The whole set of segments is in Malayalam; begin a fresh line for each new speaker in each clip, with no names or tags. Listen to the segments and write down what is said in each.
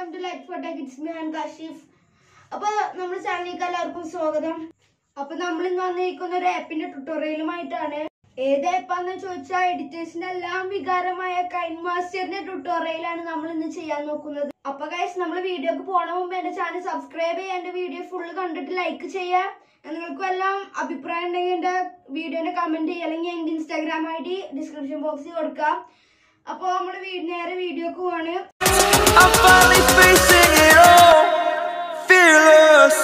Welcome to light photo kids ഞാൻ കാശിഫ് അപ്പൊ നമ്മുടെ ചാനലിലേക്ക് എല്ലാവർക്കും സ്വാഗതം അപ്പൊ നമ്മൾ ഇന്ന് വന്നിരിക്കുന്ന ഒരു ആപ്പിന്റെ ട്യൂട്ടോറിയലുമായിട്ടാണ് ഏത് ആപ്പാന്ന് ചോദിച്ചാൽ എഡിറ്റേഴ്സിന്റെ എല്ലാം വികാരമായ കൈൻ മാസ്റ്ററിന്റെ ട്യൂട്ടോറിയലാണ് നമ്മൾ ഇന്ന് ചെയ്യാൻ നോക്കുന്നത് അപ്പൊ ഗൈസ് നമ്മൾ വീഡിയോക്ക് പോണ മുമ്പ് എന്റെ ചാനൽ സബ്സ്ക്രൈബ് ചെയ്യുക എന്റെ വീഡിയോ ഫുള്ള് കണ്ടിട്ട് ലൈക്ക് ചെയ്യുക നിങ്ങൾക്കും എല്ലാം അഭിപ്രായം ഉണ്ടെങ്കിൽ എന്റെ വീഡിയോന്റെ കമന്റ് ചെയ്യുക അല്ലെങ്കിൽ എന്റെ ഇൻസ്റ്റാഗ്രാം ഐ ഡി ഡിസ്ക്രിപ്ഷൻ ബോക്സിൽ കൊടുക്കാം അപ്പൊ നമ്മള് വീ- നേരെ വീഡിയോക്ക് പോവാണ്
I'm finally facing it all. Fearless.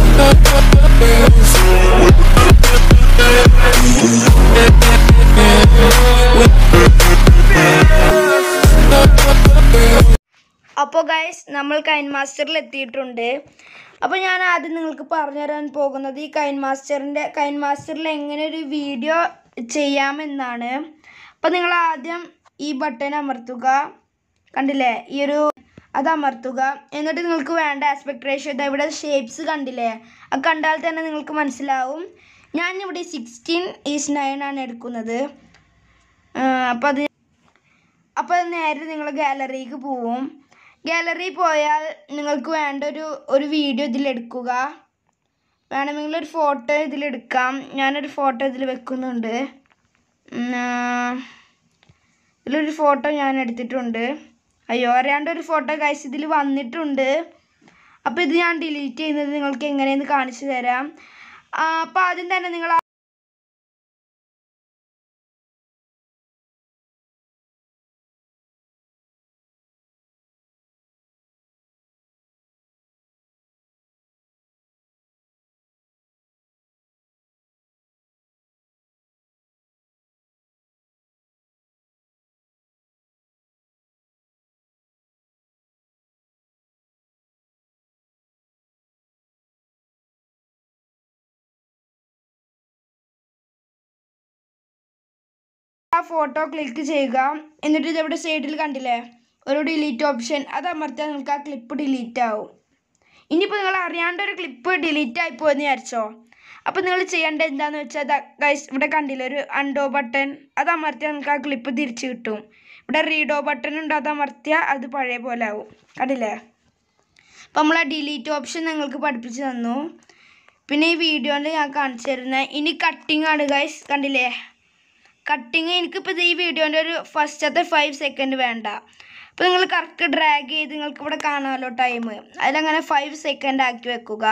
അപ്പോൾ ഗൈസ് നമ്മൾ കൈൻ മാസ്റ്ററിൽ എത്തിയിട്ടുണ്ട് അപ്പോൾ ഞാൻ ആദ്യം നിങ്ങൾക്ക് പറഞ്ഞുതരാൻ പോകുന്നത് ഈ കൈൻ മാസ്റ്ററിൻ്റെ കൈൻ മാസ്റ്ററിൽ എങ്ങനെ ഒരു വീഡിയോ ചെയ്യാമെന്നാണ് അപ്പോൾ നിങ്ങൾ ആദ്യം ഈ ബട്ടൺ അമർത്തുക കണ്ടില്ലേ ഈ ഒരു അത് അമർത്തുക എന്നിട്ട് നിങ്ങൾക്ക് വേണ്ട ആസ്പെക്ട് റേഷ്യോ ഇതാ ഇവിടെ ഷേപ്സ് കണ്ടില്ലേ അത് കണ്ടാൽ തന്നെ നിങ്ങൾക്ക് മനസ്സിലാവും ഞാൻ ഇവിടെ സിക്സ്റ്റീൻ ഈസ് നയൻ ആണ് എടുക്കുന്നത് അപ്പോൾ അത് അപ്പോൾ നേരെ നിങ്ങൾ ഗാലറിക്ക് പോവും ഗാലറി പോയാൽ നിങ്ങൾക്ക് വേണ്ട ഒരു ഒരു വീഡിയോ ഇതിലെടുക്കുക വേണമെങ്കിൽ ഒരു ഫോട്ടോ ഇതിലെടുക്കാം ഞാനൊരു ഫോട്ടോ ഇതിൽ വെക്കുന്നുണ്ട് ഉം, ആ, ഇതിലൊരു ഫോട്ടോ ഞാൻ എടുത്തിട്ടുണ്ട് അയ്യോ അറിയാണ്ട് ഒരു ഫോട്ടോ കൈസ് ഇതിൽ വന്നിട്ടുണ്ട് അപ്പോൾ ഇത് ഞാൻ ഡിലീറ്റ് ചെയ്യുന്നത് നിങ്ങൾക്ക് എങ്ങനെയെന്ന് കാണിച്ചു തരാം അപ്പോൾ ആദ്യം തന്നെ നിങ്ങൾ ആ ഫോട്ടോ ക്ലിക്ക് ചെയ്യുക എന്നിട്ട് ഇതെവിടെ സൈഡിൽ കണ്ടില്ലേ ഒരു ഡിലീറ്റ് ഓപ്ഷൻ അത് അമർത്തിയാൽ നിങ്ങൾക്ക് ആ ക്ലിപ്പ് ഡിലീറ്റ് ആവും ഇനിയിപ്പോൾ നിങ്ങൾ അറിയാണ്ട് ഒരു ക്ലിപ്പ് ഡിലീറ്റ് ആയി പോയെന്ന് വിചാരിച്ചോ അപ്പോൾ നിങ്ങൾ ചെയ്യേണ്ടത് എന്താണെന്ന് വെച്ചാൽ ഗൈസ് ഇവിടെ കണ്ടില്ലേ ഒരു അണ്ടോ ബട്ടൺ അത് അമർത്തിയാൽ നിങ്ങൾക്ക് ആ ക്ലിപ്പ് തിരിച്ച് കിട്ടും ഇവിടെ റീഡോ ബട്ടൺ ഉണ്ട് അത് അമർത്തിയാൽ അത് പഴയ പോലെ ആവും കണ്ടില്ലേ അപ്പോൾ നമ്മൾ ആ ഡിലീറ്റ് ഓപ്ഷൻ നിങ്ങൾക്ക് പഠിപ്പിച്ച് തന്നു പിന്നെ ഈ വീഡിയോയിൽ ഞാൻ കാണിച്ചു തരുന്നത് ഇനി കട്ടിങ് ആണ് ഗൈസ് കണ്ടില്ലേ കട്ടിങ് എനിക്കിപ്പോൾ ഇത് ഈ വീഡിയോൻ്റെ ഒരു ഫസ്റ്റത്തെ ഫൈവ് സെക്കൻഡ് വേണ്ട അപ്പോൾ നിങ്ങൾ കറക്റ്റ് ഡ്രാഗ് ചെയ്ത് നിങ്ങൾക്ക് ഇവിടെ കാണാമല്ലോ ടൈം അതിലങ്ങനെ ഫൈവ് സെക്കൻഡ് ആക്കി വെക്കുക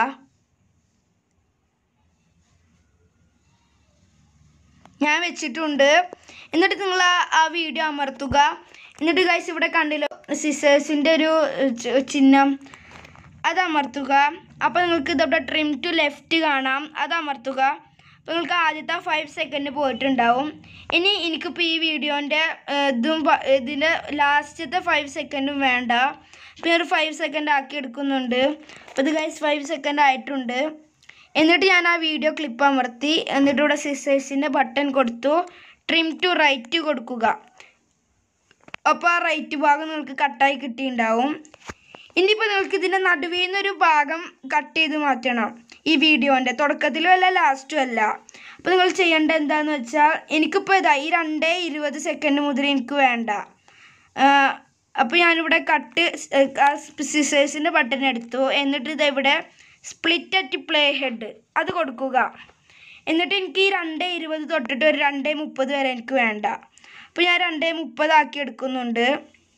ഞാൻ വെച്ചിട്ടുണ്ട് എന്നിട്ട് നിങ്ങൾ ആ ആ വീഡിയോ അമർത്തുക എന്നിട്ട് ഗൈസ് ഇവിടെ കണ്ടില്ലോ സിസേഴ്സിൻ്റെ ഒരു ചി- ചിഹ്നം അത് അമർത്തുക അപ്പോൾ നിങ്ങൾക്ക് ഇതവിടെ ട്രിം ടു ലെഫ്റ്റ് കാണാം അത് അമർത്തുക അപ്പോൾ നിങ്ങൾക്ക് ആദ്യത്തെ ഫൈവ് സെക്കൻഡ് പോയിട്ടുണ്ടാവും ഇനി എനിക്കിപ്പോൾ ഈ വീഡിയോൻ്റെ ഇതും പ- ഇതിൻ്റെ ലാസ്റ്റത്തെ ഫൈവ് സെക്കൻഡും വേണ്ട അപ്പോൾ ഞാൻ ഒരു ഫൈവ് സെക്കൻഡ് ആക്കി എടുക്കുന്നുണ്ട് അപ്പോൾ ഇത് ഗൈസ് ഫൈവ് സെക്കൻഡ് ആയിട്ടുണ്ട് എന്നിട്ട് ഞാൻ ആ വീഡിയോ ക്ലിപ്പ് അമർത്തി എന്നിട്ട് ഇവിടെ സിസേഴ്സിൻ്റെ ബട്ടൺ കൊടുത്തു ട്രിം ടു റൈറ്റ് കൊടുക്കുക അപ്പോൾ ആ റൈറ്റ് ഭാഗം നിങ്ങൾക്ക് കട്ടായി കിട്ടിയിട്ടുണ്ടാവും ഇനിയിപ്പോൾ നിങ്ങൾക്ക് ഇതിൻ്റെ നടുവിൽ നിന്നൊരു ഭാഗം കട്ട് ചെയ്ത് മാറ്റണം ഈ വീഡിയോൻ്റെ തുടക്കത്തിലും അല്ല ലാസ്റ്റും അല്ല അപ്പോൾ നിങ്ങൾ ചെയ്യേണ്ടത് എന്താണെന്ന് വെച്ചാൽ എനിക്കിപ്പോൾ ഇതാ ഈ രണ്ടേ ഇരുപത് സെക്കൻഡ് മുതൽ എനിക്ക് വേണ്ട അപ്പോൾ ഞാനിവിടെ കട്ട് സിസേഴ്സിൻ്റെ ബട്ടൺ എടുത്തു എന്നിട്ട് ഇതെവിടെ സ്പ്ലിറ്റ് അറ്റ് പ്ലേ ഹെഡ് അത് കൊടുക്കുക എന്നിട്ട് എനിക്ക് ഈ രണ്ടേ ഇരുപത് തൊട്ടിട്ട് ഒരു രണ്ടേ മുപ്പത് വരെ എനിക്ക് വേണ്ട അപ്പോൾ ഞാൻ രണ്ടേ മുപ്പതാക്കി എടുക്കുന്നുണ്ട്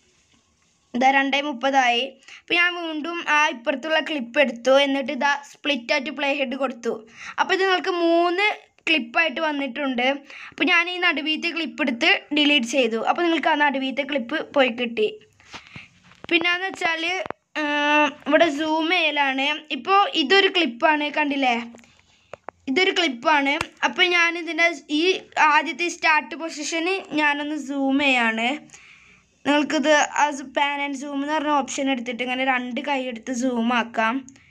ഇതാ രണ്ടേ മുപ്പതായി അപ്പോൾ ഞാൻ വീണ്ടും ആ ഇപ്പുറത്തുള്ള ക്ലിപ്പ് എടുത്തു എന്നിട്ട് ഇതാ സ്പ്ലിറ്റ് ആയിട്ട് പ്ലേ ഹെഡ് കൊടുത്തു അപ്പോൾ ഇത് നിങ്ങൾക്ക് മൂന്ന് ക്ലിപ്പായിട്ട് വന്നിട്ടുണ്ട് അപ്പോൾ ഞാൻ ഈ നടുവീത്തെ ക്ലിപ്പ് എടുത്ത് ഡിലീറ്റ് ചെയ്തു അപ്പോൾ നിങ്ങൾക്ക് ആ നടുവീത്തെ ക്ലിപ്പ് പോയി കിട്ടി പിന്നെന്ന് വെച്ചാൽ ഇവിടെ സൂം ചെയ്യലാണ് ഇപ്പോൾ ഇതൊരു ക്ലിപ്പാണ് കണ്ടില്ലേ ഇതൊരു ക്ലിപ്പാണ് അപ്പോൾ ഞാൻ ഇതിൻ്റെ ഈ ആദ്യത്തെ സ്റ്റാർട്ട് പൊസിഷന് ഞാനൊന്ന് സൂം ചെയ്യാണ് നിങ്ങൾക്കിത് ആ പാൻ ആൻഡ് സൂം എന്ന് പറഞ്ഞ ഓപ്ഷൻ എടുത്തിട്ട് ഇങ്ങനെ രണ്ട് കൈ എടുത്ത് സൂം ആക്കാം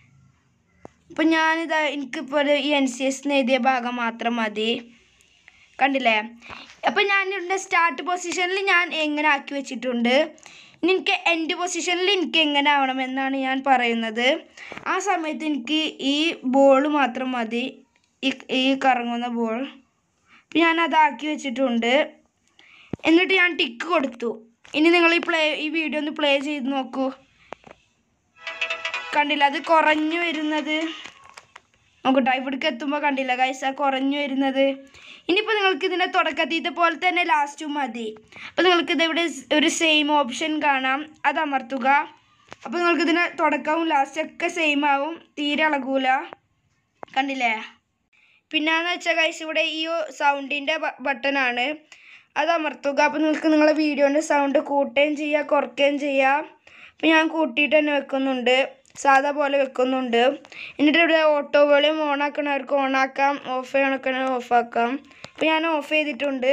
അപ്പം ഞാനിത് എനിക്കിപ്പോൾ ഒരു ഈ എൻ സി എസ് എഴുതിയ ഭാഗം മാത്രം മതി കണ്ടില്ലേ അപ്പം ഞാൻ ഇവിടെ സ്റ്റാർട്ട് പൊസിഷനിൽ ഞാൻ എങ്ങനെ ആക്കി വെച്ചിട്ടുണ്ട് ഇനി എനിക്ക് എൻഡ് പൊസിഷനിൽ എനിക്ക് എങ്ങനെ ആവണമെന്നാണ് ഞാൻ പറയുന്നത് ആ സമയത്ത് എനിക്ക് ഈ ബോൾ മാത്രം മതി ഈ ഈ കറങ്ങുന്ന ബോൾ അപ്പം ഞാൻ അതാക്കി വെച്ചിട്ടുണ്ട് എന്നിട്ട് ഞാൻ ടിക്ക് കൊടുത്തു ഇനി നിങ്ങൾ ഈ പ്ലേ ഈ വീഡിയോ ഒന്ന് പ്ലേ ചെയ്ത് നോക്കൂ കണ്ടില്ല അത് കുറഞ്ഞു വരുന്നത് നോക്കട്ടോ ഇവിടേക്ക് എത്തുമ്പോൾ കണ്ടില്ല ഗൈസ് ആ കുറഞ്ഞു വരുന്നത് ഇനിയിപ്പോൾ നിങ്ങൾക്ക് ഇതിൻ്റെ തുടക്കത്തീത്തെ പോലെ തന്നെ ലാസ്റ്റും മതി അപ്പോൾ നിങ്ങൾക്ക് ഇത് ഇവിടെ സ് ഒരു സെയിം ഓപ്ഷൻ കാണാം അത് അമർത്തുക അപ്പോൾ നിങ്ങൾക്ക് ഇതിൻ്റെ തുടക്കവും ലാസ്റ്റ് ഒക്കെ സെയിം ആവും തീരെ ഇളകൂല കണ്ടില്ലേ പിന്നെന്ന് വെച്ചാൽ ഗൈസ് ഇവിടെ ഈ സൗണ്ടിൻ്റെ ബട്ടണാണ് അത് അമർത്തുക അപ്പോൾ നിങ്ങൾക്ക് നിങ്ങളെ വീഡിയോൻ്റെ സൗണ്ട് കൂട്ടുകയും ചെയ്യുക കുറയ്ക്കുകയും ചെയ്യാം അപ്പോൾ ഞാൻ കൂട്ടിയിട്ട് തന്നെ വെക്കുന്നുണ്ട് സാധാ പോലെ വെക്കുന്നുണ്ട് എന്നിട്ട് ഇവിടെ ഓട്ടോ വോളിയം ഓൺ ആക്കണവർക്ക് ഓൺ ആക്കാം ഓഫ് ചെയ്യണക്കണ ഓഫ് ആക്കാം അപ്പോൾ ഞാൻ ഓഫ് ചെയ്തിട്ടുണ്ട്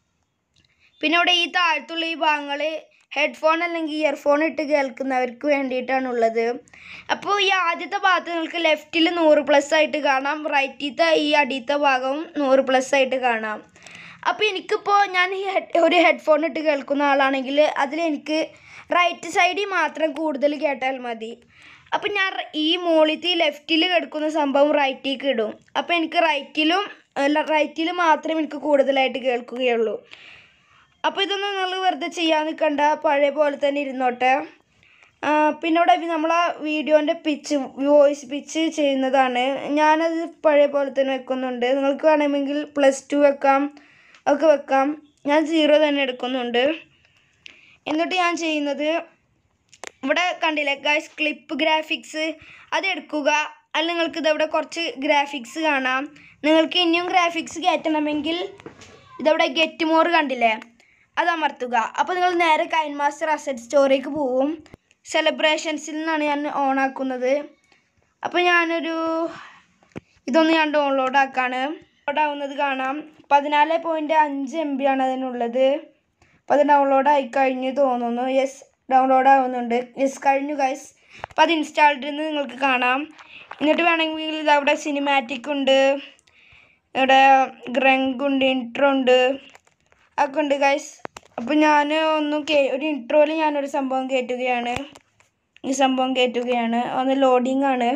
പിന്നെ ഇവിടെ ഈ താഴത്തുള്ള ഈ ഭാഗങ്ങൾ ഹെഡ്ഫോൺ അല്ലെങ്കിൽ ഇയർഫോൺ ഇട്ട് കേൾക്കുന്നവർക്ക് വേണ്ടിയിട്ടാണുള്ളത് അപ്പോൾ ഈ ആദ്യത്തെ ഭാഗത്ത് നിങ്ങൾക്ക് ലെഫ്റ്റിൽ നൂറ് പ്ലസ് ആയിട്ട് കാണാം റൈറ്റിലത്തെ ഈ അടിയത്തെ ഭാഗവും നൂറ് പ്ലസ് ആയിട്ട് കാണാം അപ്പോൾ എനിക്കിപ്പോൾ ഞാൻ ഈ ഹെഡ് ഒരു ഹെഡ്ഫോൺ ഇട്ട് കേൾക്കുന്ന ആളാണെങ്കിൽ അതിലെനിക്ക് റൈറ്റ് സൈഡിൽ മാത്രം കൂടുതൽ കേട്ടാൽ മതി അപ്പം ഞാൻ റ- ഈ മോളിത്തെ ലെഫ്റ്റിൽ കിടക്കുന്ന സംഭവം റൈറ്റിലേക്ക് ഇടും അപ്പോൾ എനിക്ക് റൈറ്റിലും റൈറ്റിൽ മാത്രമേ എനിക്ക് കൂടുതലായിട്ട് കേൾക്കുകയുള്ളൂ അപ്പോൾ ഇതൊന്നും നിങ്ങൾ വെറുതെ ചെയ്യാൻ നിൽക്കണ്ട പഴയ പോലെ തന്നെ ഇരുന്നോട്ടെ ആ, പിന്നെ ഇവിടെ നമ്മളെ വീഡിയോൻ്റെ പിച്ച് വോയിസ് പിച്ച് ചെയ്യുന്നതാണ് ഞാനത് പഴയ പോലെ തന്നെ വെക്കുന്നുണ്ട് നിങ്ങൾക്ക് വേണമെങ്കിൽ പ്ലസ് ടു വെക്കാം ഒക്കെ വെക്കാം ഞാൻ സീറോ തന്നെ എടുക്കുന്നുണ്ട് എന്നിട്ട് ഞാൻ ചെയ്യുന്നത് ഇവിടെ കണ്ടില്ലേ ഗൈസ് ക്ലിപ്പ് ഗ്രാഫിക്സ് അത് എടുക്കുക അല്ല നിങ്ങൾക്ക് ഇതവിടെ കുറച്ച് ഗ്രാഫിക്സ് കാണാം നിങ്ങൾക്ക് ഇനിയും ഗ്രാഫിക്സ് കയറ്റണമെങ്കിൽ ഇതവിടെ ഗെറ്റ് മോർ കണ്ടില്ലേ അത് അമർത്തുക അപ്പോൾ നിങ്ങൾ നേരെ കൈൻ മാസ്റ്റർ അസറ്റ് സ്റ്റോറിലേക്ക് പോവും സെലിബ്രേഷൻസിൽ നിന്നാണ് ഞാൻ ഓൺ ആക്കുന്നത് അപ്പോൾ ഞാനൊരു ഇതൊന്ന് ഞാൻ ഡൗൺലോഡ് ആക്കാണ് ഡൗൺലോഡ് ആവുന്നത് കാണാം പതിനാല് പോയിൻറ്റ് അഞ്ച് എം ബി ആണ് അതിനുള്ളത് അപ്പോൾ അത് ഡൗൺലോഡ് ആയി കഴിഞ്ഞു തോന്നുന്നു യെസ് ഡൗൺലോഡ് ആവുന്നുണ്ട് യെസ് കഴിഞ്ഞു ഗൈസ് അപ്പോൾ അത് ഇൻസ്റ്റാൾഡ് എന്ന് നിങ്ങൾക്ക് കാണാം എന്നിട്ട് വേണമെങ്കിൽ ഇത് അവിടെ സിനിമാറ്റിക് ഉണ്ട് ഇവിടെ ഗ്രങ്ക് ഉണ്ട് ഇൻട്രോ ഉണ്ട് ഒക്കെ ഉണ്ട് ഗൈസ് അപ്പോൾ ഞാൻ ഒന്ന് കേ ഒരു ഇൻട്രോയിൽ ഞാനൊരു സംഭവം കയറ്റുകയാണ് ഈ സംഭവം കയറ്റുകയാണ് ഒന്ന് ലോഡിംഗ് ആണ്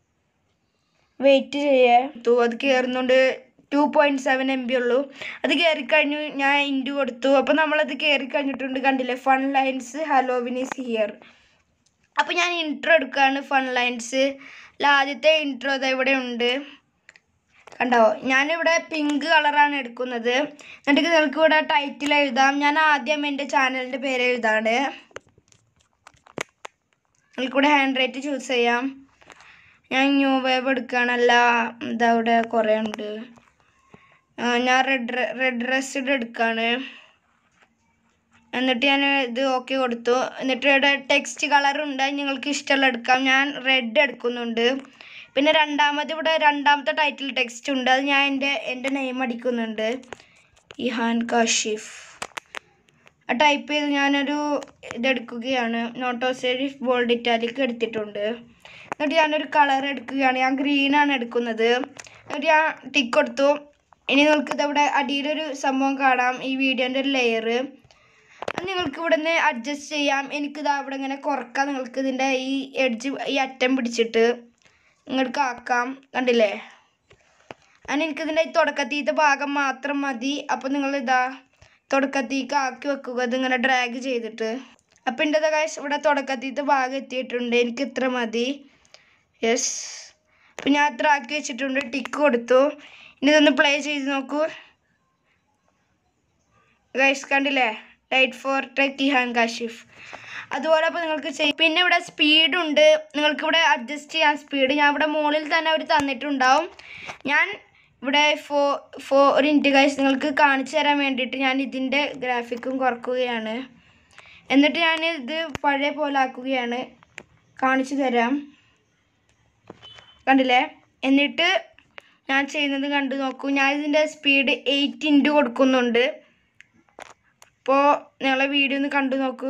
വെയിറ്റ് ചെയ്യേ തു അത് കയറുന്നുണ്ട് two point seven M B ഉള്ളൂ അത് കയറിക്കഴിഞ്ഞു ഞാൻ ഇൻറ്റു കൊടുത്തു അപ്പോൾ നമ്മളത് കയറി കഴിഞ്ഞിട്ടുണ്ട് കണ്ടില്ലേ fun lines Halloween is here അപ്പോൾ ഞാൻ ഇൻട്രോ എടുക്കുകയാണ് ഫൺ ലൈൻസ് ആദ്യത്തെ ഇൻട്രോ ഇതാ ഇവിടെ ഉണ്ട് കണ്ടോ ഞാനിവിടെ പിങ്ക് കളറാണ് എടുക്കുന്നത് എന്നിട്ട് നിങ്ങൾക്ക് ഇവിടെ ടൈറ്റിൽ എഴുതാം ഞാൻ ആദ്യം എൻ്റെ ചാനലിൻ്റെ പേര് എഴുതാണ് നിങ്ങൾക്കിവിടെ ഹാൻഡ് റൈറ്റ് ചൂസ് ചെയ്യാം ഞാൻ ന്യൂ വേവ് എടുക്കുകയാണല്ല ഇതാ ഇവിടെ കുറേ ഉണ്ട് ആ, ഞാൻ റെഡ് റെഡ് റെസ്റ്റഡ് എടുക്കുകയാണ് എന്നിട്ട് ഞാൻ ഇത് ഓക്കെ കൊടുത്തു എന്നിട്ട് ഇവിടെ ടെക്സ്റ്റ് കളർ ഉണ്ട് അത് നിങ്ങൾക്ക് ഇഷ്ടമുള്ള എടുക്കാം ഞാൻ റെഡ് എടുക്കുന്നുണ്ട് പിന്നെ രണ്ടാമത് ഇവിടെ രണ്ടാമത്തെ ടൈറ്റിൽ ടെക്സ്റ്റ് ഉണ്ട് അത് ഞാൻ എൻ്റെ എൻ്റെ നെയിം അടിക്കുന്നുണ്ട് ഇഹാൻ കാഷിഫ് ആ ടൈപ്പ് ചെയ്ത് ഞാനൊരു ഇതെടുക്കുകയാണ് നോട്ടോ സെരിഫ് ബോൾഡ് ഇറ്റാലിക്ക് എടുത്തിട്ടുണ്ട് എന്നിട്ട് ഞാനൊരു കളർ എടുക്കുകയാണ് ഞാൻ ഗ്രീനാണ് എടുക്കുന്നത് എന്നിട്ട് ഞാൻ ടിക്ക് കൊടുത്തു ഇനി നിങ്ങൾക്ക് ഇതവിടെ അടിയിലൊരു സംഭവം കാണാം ഈ വീഡിയോൻ്റെ ഒരു ലെയർ അത് നിങ്ങൾക്ക് ഇവിടെ നിന്ന് അഡ്ജസ്റ്റ് ചെയ്യാം എനിക്കിത് അവിടെ ഇങ്ങനെ കുറക്കാം നിങ്ങൾക്ക് ഇതിൻ്റെ ഈ എഡ്ജ് ഈ അറ്റം പിടിച്ചിട്ട് നിങ്ങൾക്ക് ആക്കാം കണ്ടില്ലേ അങ്ങനെ എനിക്കിതിൻ്റെ ഈ തുടക്കത്തീത്തെ ഭാഗം മാത്രം മതി അപ്പോൾ നിങ്ങൾ ഇതാ തുടക്കത്തേക്ക് ആക്കി വെക്കുക ഇതിങ്ങനെ ഡ്രാഗ് ചെയ്തിട്ട് അപ്പം എൻ്റെ കാശ് ഇവിടെ തുടക്കത്തീത്തെ ഭാഗം എത്തിയിട്ടുണ്ട് എനിക്ക് ഇത്ര മതി യെസ് അപ്പം ഞാൻ അത്ര ആക്കി വെച്ചിട്ടുണ്ട് ടിക്ക് കൊടുത്തു ഇനി ഇതൊന്ന് പ്ലേ ചെയ്ത് നോക്കൂ ഗൈസ് കണ്ടില്ലേ ലൈറ്റ് ഫോർ ടെക് ഇഹാൻ കാഷിഫ് അതുപോലെ അപ്പോൾ നിങ്ങൾക്ക് ചെയ്യും പിന്നെ ഇവിടെ സ്പീഡുണ്ട് നിങ്ങൾക്ക് ഇവിടെ അഡ്ജസ്റ്റ് ചെയ്യാൻ സ്പീഡ് ഞാൻ ഇവിടെ മുകളിൽ തന്നെ അവർ തന്നിട്ടുണ്ടാവും ഞാൻ ഇവിടെ ഫോ ഫോ ഒരു ഇൻറ്റ് ഗൈസ് നിങ്ങൾക്ക് കാണിച്ചു തരാൻ വേണ്ടിയിട്ട് ഞാൻ ഇതിൻ്റെ ഗ്രാഫിക്കും കുറക്കുകയാണ് എന്നിട്ട് ഞാൻ ഇത് പഴയ പോലെ ആക്കുകയാണ് കാണിച്ചു തരാം കണ്ടില്ലേ എന്നിട്ട് ഞാൻ ചെയ്യുന്നത് കണ്ടു നോക്കൂ ഞാൻ ഇതിൻ്റെ സ്പീഡ് എയ്റ്റ് ഇൻറ്റു കൊടുക്കുന്നുണ്ട് അപ്പോൾ നിങ്ങളെ വീഡിയോ ഒന്ന് കണ്ടു നോക്കൂ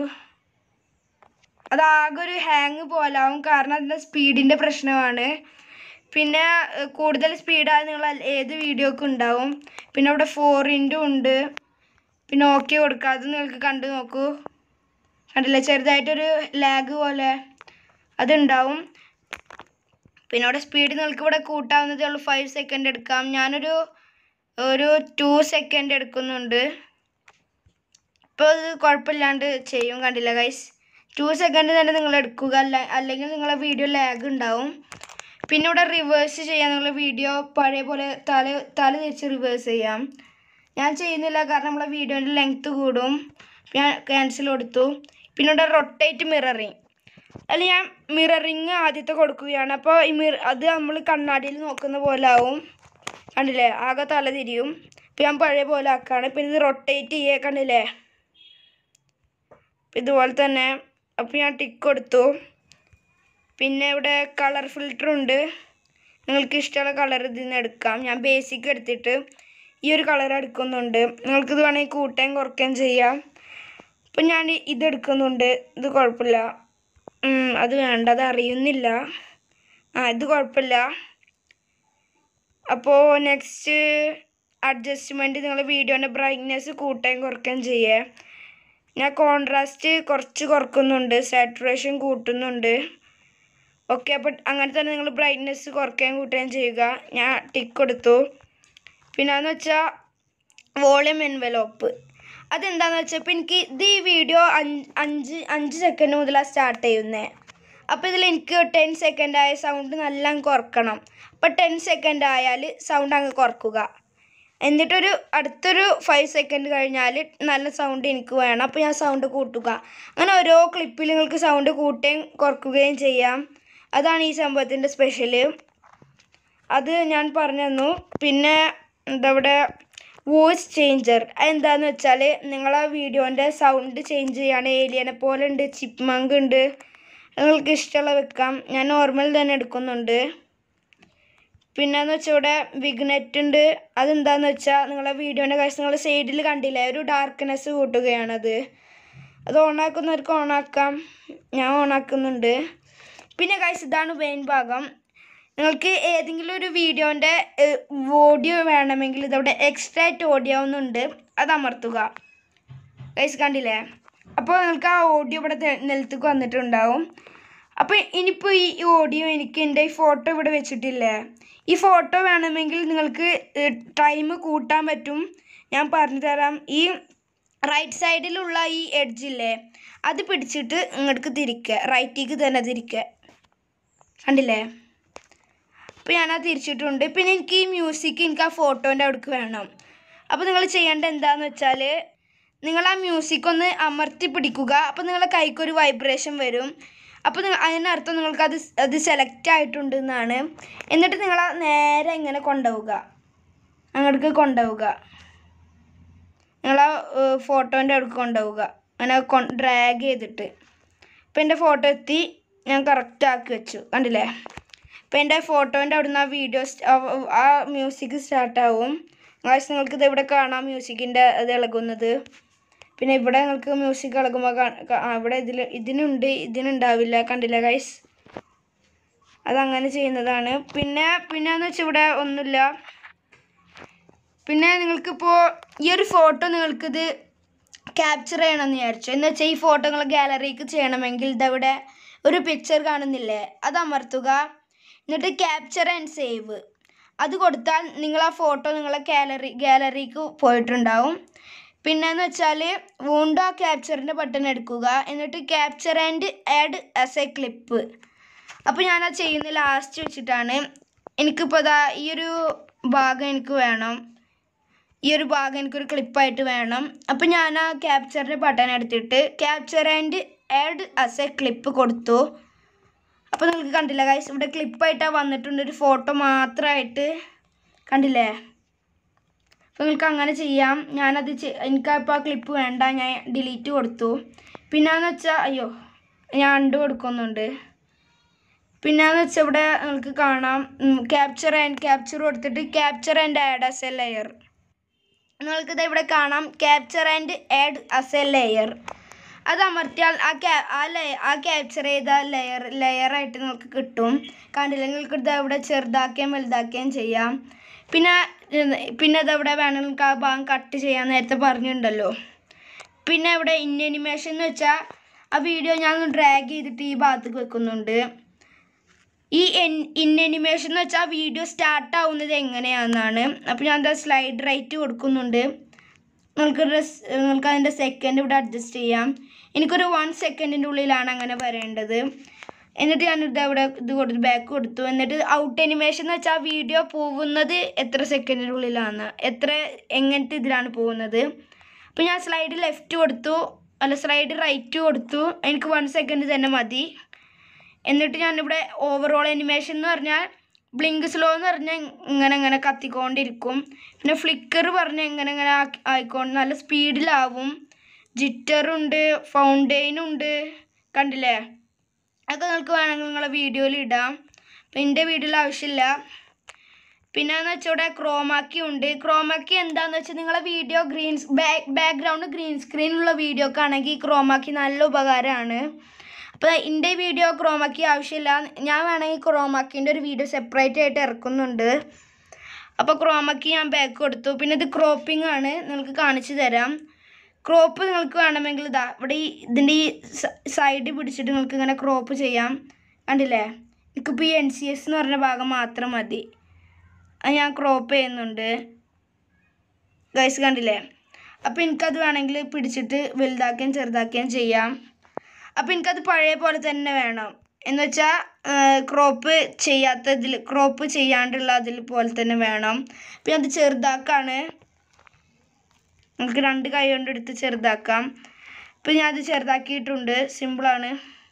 അതാകെ ഒരു ഹാങ് പോലാവും കാരണം അതിൻ്റെ സ്പീഡിൻ്റെ പ്രശ്നമാണ് പിന്നെ ഏഹ്, കൂടുതൽ സ്പീഡായ നിങ്ങൾ ഏത് വീഡിയോക്കും ഉണ്ടാവും പിന്നെ അവിടെ ഫോർ ഇൻറ്റു ഉണ്ട് പിന്നെ ഓക്കെ കൊടുക്കുക അത് നിങ്ങൾക്ക് കണ്ടു നോക്കൂ കണ്ടില്ലേ ചെറുതായിട്ടൊരു ലാഗ് പോലെ അതുണ്ടാവും പിന്നെ അവിടെ സ്പീഡ് നിങ്ങൾക്ക് ഇവിടെ കൂട്ടാവുന്നതേ ഉള്ളൂ ഫൈവ് സെക്കൻഡ് എടുക്കാം ഞാനൊരു ഒരു ടു സെക്കൻഡ് എടുക്കുന്നുണ്ട് ഇപ്പോൾ അത് കുഴപ്പമില്ലാണ്ട് ചെയ്യും കണ്ടില്ല ഗൈസ് ടു സെക്കൻഡ് തന്നെ നിങ്ങൾ എടുക്കുക അല്ല അല്ലെങ്കിൽ നിങ്ങളെ വീഡിയോ ലാഗ് ഉണ്ടാവും പിന്നെ ഇവിടെ റിവേഴ്സ് ചെയ്യാം നിങ്ങൾ വീഡിയോ പഴയ പോലെ തല തല തിരിച്ച് റിവേഴ്സ് ചെയ്യാം ഞാൻ ചെയ്യുന്നില്ല കാരണം നമ്മളെ വീഡിയോൻ്റെ ലെങ്ത്ത് കൂടും ഞാൻ ക്യാൻസൽ കൊടുത്തു പിന്നെ ഇവിടെ റൊട്ടേറ്റ് മിററിങ് അതിൽ ഞാൻ മിററിങ് ആദ്യത്തെ കൊടുക്കുകയാണ് അപ്പോൾ ഈ മിറ അത് നമ്മൾ കണ്ണാടിയിൽ നോക്കുന്ന പോലെ ആവും കണ്ടില്ലേ ആകെ തല തിരിയും ഇപ്പം ഞാൻ പഴയ പോലെ ആക്കാണ് പിന്നെ ഇത് റൊട്ടേറ്റ് ചെയ്യേ കണ്ടില്ലേ ഇതുപോലെ തന്നെ അപ്പോൾ ഞാൻ ടിക്ക് കൊടുത്തു പിന്നെ ഇവിടെ കളർ ഫിൽറ്റർ ഉണ്ട് നിങ്ങൾക്ക് ഇഷ്ടമുള്ള കളർ ഇതിൽ നിന്ന് എടുക്കാം ഞാൻ ബേസിക് എടുത്തിട്ട് ഈ ഒരു കളർ എടുക്കുന്നുണ്ട് നിങ്ങൾക്കിത് വേണമെങ്കിൽ കൂട്ടുകയും കുറയ്ക്കുകയും ചെയ്യാം ഇപ്പം ഞാൻ ഇത് എടുക്കുന്നുണ്ട് ഇത് കുഴപ്പമില്ല ഉം, അത് വേണ്ട അത് അറിയുന്നില്ല ആ ഇത് കുഴപ്പമില്ല അപ്പോൾ നെക്സ്റ്റ് അഡ്ജസ്റ്റ്മെൻറ്റ് നിങ്ങൾ വീഡിയോൻ്റെ ബ്രൈറ്റ്നെസ് കൂട്ടുകയും കുറയ്ക്കുകയും ചെയ്യേ ഞാൻ കോൺട്രാസ്റ്റ് കുറച്ച് കുറക്കുന്നുണ്ട് സാറ്റുറേഷൻ കൂട്ടുന്നുണ്ട് ഓക്കെ അപ്പോൾ അങ്ങനെ തന്നെ നിങ്ങൾ ബ്രൈറ്റ്നെസ് കുറയ്ക്കുകയും കൂട്ടുകയും ചെയ്യുക ഞാൻ ടിക്ക് കൊടുത്തു പിന്നെന്ന് വെച്ചാൽ വോളിയം എൻവലോപ്പ് അതെന്താണെന്ന് വെച്ചാൽ ഇപ്പോൾ എനിക്ക് ഇത് ഈ വീഡിയോ അഞ്ച് അഞ്ച് അഞ്ച് സെക്കൻഡ് മുതലാണ് സ്റ്റാർട്ട് ചെയ്യുന്നത് അപ്പോൾ ഇതിൽ എനിക്ക് ടെൻ സെക്കൻഡ് ആയ സൗണ്ട് നല്ല അങ്ങ് കുറക്കണം അപ്പോൾ ടെൻ സെക്കൻഡ് ആയാൽ സൗണ്ട് അങ്ങ് കുറക്കുക എന്നിട്ടൊരു അടുത്തൊരു ഫൈവ് സെക്കൻഡ് കഴിഞ്ഞാൽ നല്ല സൗണ്ട് എനിക്ക് വേണം അപ്പോൾ ഞാൻ സൗണ്ട് കൂട്ടുക അങ്ങനെ ഓരോ ക്ലിപ്പിൽ നിങ്ങൾക്ക് സൗണ്ട് കൂട്ടുകയും കുറക്കുകയും ചെയ്യാം അതാണ് ഈ സംഭവത്തിൻ്റെ സ്പെഷ്യല് അത് ഞാൻ പറഞ്ഞു തന്നു പിന്നെ എന്താ ഇവിടെ വോയിസ് ചേഞ്ചർ അതെന്താന്ന് വെച്ചാൽ നിങ്ങളെ വീഡിയോൻ്റെ സൗണ്ട് ചേഞ്ച് ചെയ്യാണ് ഏലിയനെ പോലെ ഉണ്ട് ചിപ്മങ്ക് ഉണ്ട് നിങ്ങൾക്ക് ഇഷ്ടമുള്ള വെക്കാം ഞാൻ നോർമൽ തന്നെ എടുക്കുന്നുണ്ട് പിന്നെന്ന് വെച്ചാൽ ഇവിടെ വിഗ്നെറ്റ് ഉണ്ട് അതെന്താന്ന് വെച്ചാൽ നിങ്ങളെ വീഡിയോൻ്റെ കാര്യം നിങ്ങൾ സൈഡിൽ കണ്ടില്ലേ ഒരു ഡാർക്ക്നെസ് കൂട്ടുകയാണത് അത് ഓണാക്കുന്നവർക്ക് ഓണാക്കാം ഞാൻ ഓണാക്കുന്നുണ്ട് പിന്നെ കാഴ്ച ഇതാണ് മെയിൻ ഭാഗം നിങ്ങൾക്ക് ഏതെങ്കിലും ഒരു വീഡിയോൻ്റെ ഓഡിയോ വേണമെങ്കിൽ ഇതവിടെ എക്സ്ട്രാക്റ്റ് ഓഡിയോ ഒന്നുണ്ട് അത് അമർത്തുക ഗൈസ് കണ്ടില്ലേ അപ്പോൾ നിങ്ങൾക്ക് ആ ഓഡിയോ ഇവിടെ തെ- നിലത്തേക്ക് വന്നിട്ടുണ്ടാവും അപ്പോൾ ഇനിയിപ്പോൾ ഈ ഓഡിയോ എനിക്ക് എൻ്റെ ഈ ഫോട്ടോ ഇവിടെ വെച്ചിട്ടില്ലേ ഈ ഫോട്ടോ വേണമെങ്കിൽ നിങ്ങൾക്ക് ടൈം കൂട്ടാൻ പറ്റും ഞാൻ പറഞ്ഞു തരാം ഈ റൈറ്റ് സൈഡിലുള്ള ഈ എഡ്ജില്ലേ അത് പിടിച്ചിട്ട് ഇങ്ങോട്ട് തിരിക്കുക റൈറ്റിക്ക് തന്നെ തിരിക്കുക കണ്ടില്ലേ അപ്പോൾ ഞാനത് തിരിച്ചിട്ടുണ്ട് പിന്നെ എനിക്ക് ഈ മ്യൂസിക് എനിക്ക് ആ ഫോട്ടോൻ്റെ അവിടേക്ക് വേണം അപ്പോൾ നിങ്ങൾ ചെയ്യേണ്ടത് എന്താണെന്ന് വെച്ചാൽ നിങ്ങൾ ആ മ്യൂസിക് ഒന്ന് അമർത്തി പിടിക്കുക അപ്പോൾ നിങ്ങളെ കൈക്കൊരു വൈബ്രേഷൻ വരും അപ്പോൾ നിങ്ങൾ അതിനർത്ഥം നിങ്ങൾക്ക് അത് അത് സെലക്ട് ആയിട്ടുണ്ട് എന്നാണ് എന്നിട്ട് നിങ്ങൾ ആ നേരെ ഇങ്ങനെ കൊണ്ടുപോവുക അങ്ങോട്ടേക്ക് കൊണ്ടുപോവുക നിങ്ങൾ ആ ഫോട്ടോൻ്റെ അവിടേക്ക് കൊണ്ടുപോവുക അങ്ങനെ കൊ ഡ്രാഗ് ചെയ്തിട്ട് ഇപ്പം എൻ്റെ ഫോട്ടോ എത്തി ഞാൻ കറക്റ്റ് ആക്കി വെച്ചു കണ്ടില്ലേ ഇപ്പം എൻ്റെ ഫോട്ടോൻ്റെ അവിടുന്ന് ആ വീഡിയോ ആ മ്യൂസിക് സ്റ്റാർട്ടാവും ഗായ്സ് നിങ്ങൾക്ക് ഇത് ഇവിടെ കാണാം മ്യൂസിക്കിൻ്റെ ഇത് ഇളകുന്നത് പിന്നെ ഇവിടെ നിങ്ങൾക്ക് മ്യൂസിക് ഇളകുമ്പോൾ കാ- കാ- ആ, ഇവിടെ ഇതിൽ ഇതിനുണ്ട് ഇതിനുണ്ടാവില്ല കണ്ടില്ല ഗൈസ് അതങ്ങനെ ചെയ്യുന്നതാണ് പിന്നെ പിന്നെ എന്ന് വെച്ചാൽ ഇവിടെ ഒന്നുമില്ല പിന്നെ നിങ്ങൾക്കിപ്പോൾ ഈ ഒരു ഫോട്ടോ നിങ്ങൾക്കിത് ക്യാപ്ചർ ചെയ്യണമെന്ന് വിചാരിച്ചു എന്ന് വെച്ചാൽ ഈ ഫോട്ടോ നിങ്ങൾ ഗാലറിക്ക് ചെയ്യണമെങ്കിൽ ഇതവിടെ ഒരു പിക്ചർ കാണുന്നില്ലേ അത് അമർത്തുക എന്നിട്ട് ക്യാപ്ചർ ആൻഡ് സേവ് അത് കൊടുത്താൽ നിങ്ങൾ ആ ഫോട്ടോ നിങ്ങളെ ഗാലറി ഗാലറിക്ക് പോയിട്ടുണ്ടാവും പിന്നെന്ന് വെച്ചാൽ വീണ്ടും ആ ക്യാപ്ചറിൻ്റെ ബട്ടൺ എടുക്കുക എന്നിട്ട് capture and add as a clip അപ്പോൾ ഞാനത് ചെയ്യുന്ന ലാസ്റ്റ് വെച്ചിട്ടാണ് എനിക്കിപ്പോൾ ഇതാ ഈ ഒരു ഭാഗം എനിക്ക് വേണം ഈ ഒരു ഭാഗം എനിക്കൊരു ക്ലിപ്പായിട്ട് വേണം അപ്പോൾ ഞാൻ ആ ക്യാപ്ചറിൻ്റെ ബട്ടൺ എടുത്തിട്ട് capture and add as a clip കൊടുത്തു അപ്പോൾ നിങ്ങൾക്ക് കണ്ടില്ല ഗൈസ് ഇവിടെ ക്ലിപ്പായിട്ടാണ് വന്നിട്ടുണ്ട് ഒരു ഫോട്ടോ മാത്രമായിട്ട് കണ്ടില്ലേ അപ്പോൾ നിങ്ങൾക്ക് അങ്ങനെ ചെയ്യാം ഞാനത് ചെ- എനിക്കപ്പോൾ ആ ക്ലിപ്പ് വേണ്ട ഞാൻ ഡിലീറ്റ് കൊടുത്തു പിന്നെന്ന് വെച്ചാൽ അയ്യോ ഞാൻ അണ്ട് കൊടുക്കുന്നുണ്ട് പിന്നെന്ന് വെച്ചാൽ ഇവിടെ നിങ്ങൾക്ക് കാണാം ക്യാപ്ചർ ആൻഡ് ക്യാപ്ചർ കൊടുത്തിട്ട് capture and add as a layer നിങ്ങൾക്കിത് ഇവിടെ കാണാം capture and add as a layer അത് അമർത്തിയാൽ ആ ക്യാ ആ ലേ ആ ക്യാപ്ചർ ചെയ്ത ലെയർ ലെയറായിട്ട് നിങ്ങൾക്ക് കിട്ടും കണ്ടില്ല നിങ്ങൾക്ക് ഇത് ഇവിടെ ചെറുതാക്കുകയും വലുതാക്കുകയും ചെയ്യാം പിന്നെ ഉം, പിന്നെ ഇതവിടെ വേണമെങ്കിൽ നിങ്ങൾക്ക് ആ ഭാഗം കട്ട് ചെയ്യാൻ നേരത്തെ പറഞ്ഞിട്ടുണ്ടല്ലോ പിന്നെ ഇവിടെ ഇൻ അനിമേഷൻ എന്ന് വെച്ചാൽ ആ വീഡിയോ ഞാൻ ഡ്രാഗ് ചെയ്തിട്ട് ഈ ഭാഗത്തേക്ക് വെക്കുന്നുണ്ട് ഈ എൻ ഇൻ അനിമേഷൻ എന്ന് വെച്ചാൽ വീഡിയോ സ്റ്റാർട്ട് ആവുന്നത് എങ്ങനെയാണെന്നാണ് അപ്പോൾ ഞാൻ എന്താ സ്ലൈഡ് റൈറ്റ് കൊടുക്കുന്നുണ്ട് നിങ്ങൾക്ക് ഡ്രസ് നിങ്ങൾക്ക് അതിൻ്റെ സെക്കൻഡ് ഇവിടെ അഡ്ജസ്റ്റ് ചെയ്യാം എനിക്കൊരു വൺ സെക്കൻഡിൻ്റെ ഉള്ളിലാണ് അങ്ങനെ വരേണ്ടത് എന്നിട്ട് ഞാൻ ഇത് അവിടെ ഇത് കൊടുത്തു ബാക്ക് കൊടുത്തു എന്നിട്ട് ഔട്ട് അനിമേഷൻ എന്ന് വെച്ചാൽ വീഡിയോ പോകുന്നത് എത്ര സെക്കൻഡിൻ്റെ ഉള്ളിലാണ് എത്ര എങ്ങനത്തെ ഇതിലാണ് പോകുന്നത് അപ്പോൾ ഞാൻ സ്ലൈഡ് ലെഫ്റ്റ് കൊടുത്തു അല്ല സ്ലൈഡ് റൈറ്റ് കൊടുത്തു എനിക്ക് വൺ സെക്കൻഡ് തന്നെ മതി എന്നിട്ട് ഞാനിവിടെ ഓവറോൾ അനിമേഷൻ എന്ന് പറഞ്ഞാൽ ബ്ലിങ്ക് സ്ലോ എന്ന് പറഞ്ഞാൽ ഇങ്ങനെ ഇങ്ങനെ കത്തിക്കൊണ്ടിരിക്കും പിന്നെ ഫ്ലിക്കർ പറഞ്ഞാൽ ഇങ്ങനെ ഇങ്ങനെ ആക്കി ആയിക്കൊണ്ട് നല്ല സ്പീഡിലാവും ജിറ്ററുണ്ട് ഫൗണ്ടെയിനുണ്ട് കണ്ടില്ലേ അതൊക്കെ നിങ്ങൾക്ക് വേണമെങ്കിൽ നിങ്ങളെ വീഡിയോയിൽ ഇടാം അപ്പം എൻ്റെ വീഡിയോയിൽ ആവശ്യമില്ല പിന്നെ എന്ന് വെച്ചാൽ ഇവിടെ ക്രോമാക്കി ഉണ്ട് ക്രോമാക്കി എന്താന്ന് വെച്ചാൽ നിങ്ങളെ video green back background green സ്ക്രീനുള്ള വീഡിയോ ഒക്കെ ആണെങ്കിൽ ക്രോമാക്കി നല്ല ഉപകാരമാണ് അപ്പോൾ എൻ്റെ വീഡിയോ ക്രോമാക്കി ആവശ്യമില്ല ഞാൻ വേണമെങ്കിൽ ക്രോമാക്കിൻ്റെ ഒരു വീഡിയോ സെപ്പറേറ്റ് ആയിട്ട് ഇറക്കുന്നുണ്ട് അപ്പോൾ ക്രോമാക്കി ഞാൻ ബാക്ക് കൊടുത്തു പിന്നെ ഇത് ക്രോപ്പിംഗ് ആണ് നിങ്ങൾക്ക് കാണിച്ചു തരാം ക്രോപ്പ് നിങ്ങൾക്ക് വേണമെങ്കിൽ ഇതാ ഇവിടെ ഈ ഇതിൻ്റെ ഈ സൈഡ് പിടിച്ചിട്ട് നിങ്ങൾക്ക് ഇങ്ങനെ ക്രോപ്പ് ചെയ്യാം കണ്ടില്ലേ എനിക്കിപ്പോൾ ഈ എൻ സി എസ് എന്ന് പറഞ്ഞ ഭാഗം മാത്രം മതി അത് ഞാൻ ക്രോപ്പ് ചെയ്യുന്നുണ്ട് ഗൈസ് കണ്ടില്ലേ അപ്പോൾ എനിക്കത് വേണമെങ്കിൽ പിടിച്ചിട്ട് വലുതാക്കുകയും ചെറുതാക്കുകയും ചെയ്യാം അപ്പോൾ എനിക്കത് പഴയ പോലെ തന്നെ വേണം എന്ന് വെച്ചാൽ ക്രോപ്പ് ചെയ്യാത്തതിൽ ക്രോപ്പ് ചെയ്യാണ്ടുള്ള അതിൽ പോലെ തന്നെ വേണം പിന്നെ അത് ചെറുതാക്കാണ് നമുക്ക് രണ്ട് കൈ കൊണ്ട് എടുത്ത് ചെറുതാക്കാം ഇപ്പം ഞാൻ അത് ചെറുതാക്കിയിട്ടുണ്ട് സിമ്പിളാണ്